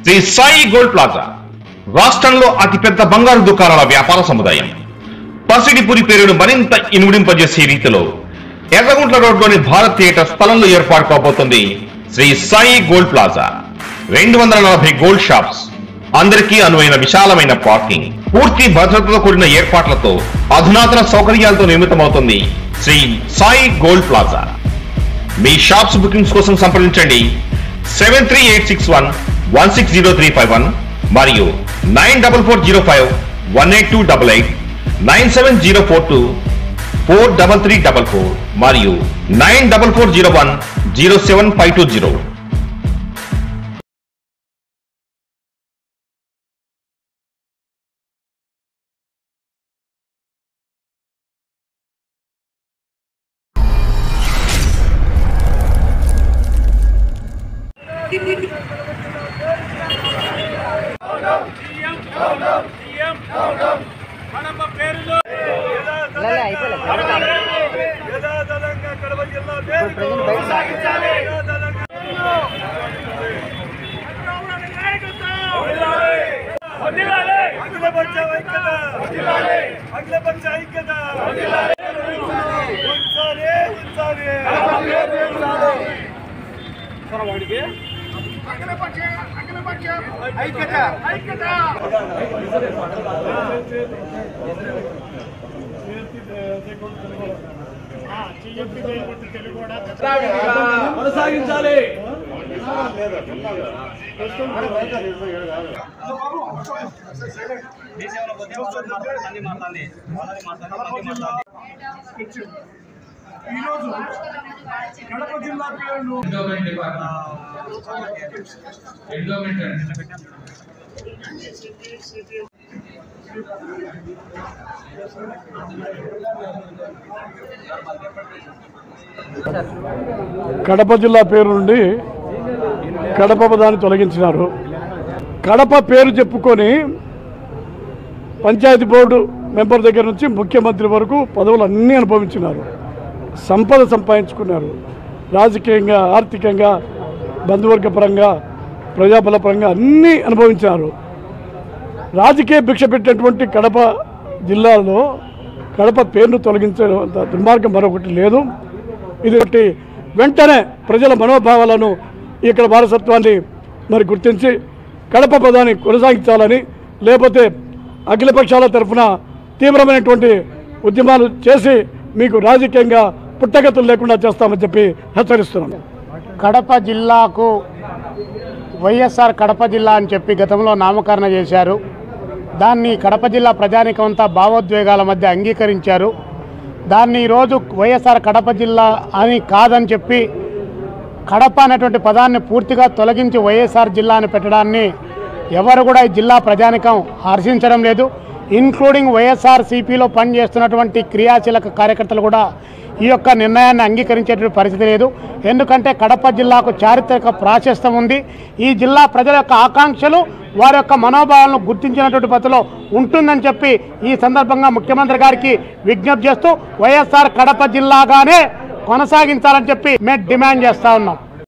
Shri Sai gold plaza రాష్ట్రంలో అతిపెద్ద బంగారు దుకాణాల వ్యాపార సముదాయం పసిడిపురి పేరును మరింత ఇనుడింపజేసే రీతిలో ఎర్రగుంట్ల రోడ్లోని భారత్ థియేటర్ స్థలంలో ఏర్పాటు కాబోతుంది శ్రీ సాయి గోల్డ్ ప్లాజా రెండు వందల నలభై గోల్డ్ షాప్స్ అందరికీ అనువైన విశాలమైన పార్కింగ్ పూర్తి భద్రతతో కూడిన ఏర్పాట్లతో అధునాతన సౌకర్యాలతో నిర్మితమవుతుంది శ్రీ సాయి గోల్డ్ ప్లాజా మీ షాప్స్ బుకింగ్స్ కోసం సంప్రదించండి seven three eight six one one six zero three five one మరియు nine double four zero five one eight two double eight nine seven zero four two four double three double four మరియు nine double four zero one zero seven five two zero Kadapa పేరులో యథాతథంగా కడప జిల్లా పేరును కొనసాగించాలి. యథాతథంగా అఖిలపక్ష ఐక్యత అఖిలపక్ష ఐక్యత ఉంచాలి ఉంచాలి ఐక్యత ఐక్యత కొనసాగించాలి ఈరోజు కడప జిల్లా పేరును ఎండోమెంట్ ఎండోమెంట్ అండి కడప జిల్లా పేరు నుండి కడప పదాన్ని తొలగించినారు కడప పేరు చెప్పుకొని పంచాయతీ బోర్డు మెంబర్ దగ్గర నుంచి ముఖ్యమంత్రి వరకు పదవులు అన్నీ అనుభవించినారు సంపద సంపాదించుకున్నారు రాజకీయంగా ఆర్థికంగా బంధువర్గ పరంగా ప్రజాబల పరంగా అన్నీ అనుభవించారు రాజకీయ భిక్ష పెట్టినటువంటి కడప జిల్లాలో కడప పేరును తొలగించడం అంత దుర్మార్గం మరొకటి లేదు ఇది ఒకటి వెంటనే ప్రజల మనోభావాలను ఇక్కడ వారసత్వాన్ని మరి గుర్తించి కడప పదాన్ని కొనసాగించాలని లేకపోతే అఖిలపక్షాల తరఫున తీవ్రమైనటువంటి ఉద్యమాలు చేసి మీకు రాజకీయంగా పుట్టగతులు లేకుండా చేస్తామని చెప్పి హెచ్చరిస్తున్నాను కడప జిల్లాకు వైఎస్ఆర్ కడప జిల్లా అని చెప్పి గతంలో నామకరణ చేశారు దాన్ని కడప జిల్లా ప్రజానికం అంతా భావోద్వేగాల మధ్య అంగీకరించారు దాన్ని ఈరోజు వైఎస్ఆర్ కడప జిల్లా అని కాదని చెప్పి కడప అనేటువంటి పదాన్ని పూర్తిగా తొలగించి వైఎస్ఆర్ జిల్లా అని పెట్టడాన్ని ఎవరు కూడా ఈ జిల్లా ప్రజానికం హర్షించడం లేదు ఇన్క్లూడింగ్ వైఎస్ఆర్ సిపిలో పనిచేస్తున్నటువంటి క్రియాశీలక కార్యకర్తలు కూడా ఈ యొక్క నిర్ణయాన్ని అంగీకరించేటువంటి పరిస్థితి లేదు ఎందుకంటే కడప జిల్లాకు చారిత్రక ప్రాశస్తం ఉంది ఈ జిల్లా ప్రజల యొక్క ఆకాంక్షలు వారి యొక్క మనోభావాలను గుర్తించినటువంటి పద్ధతిలో ఉంటుందని చెప్పి ఈ సందర్భంగా ముఖ్యమంత్రి గారికి విజ్ఞప్తి చేస్తూ వైఎస్ఆర్ కడప జిల్లాగానే కొనసాగించాలని చెప్పి మేము డిమాండ్ చేస్తా ఉన్నాం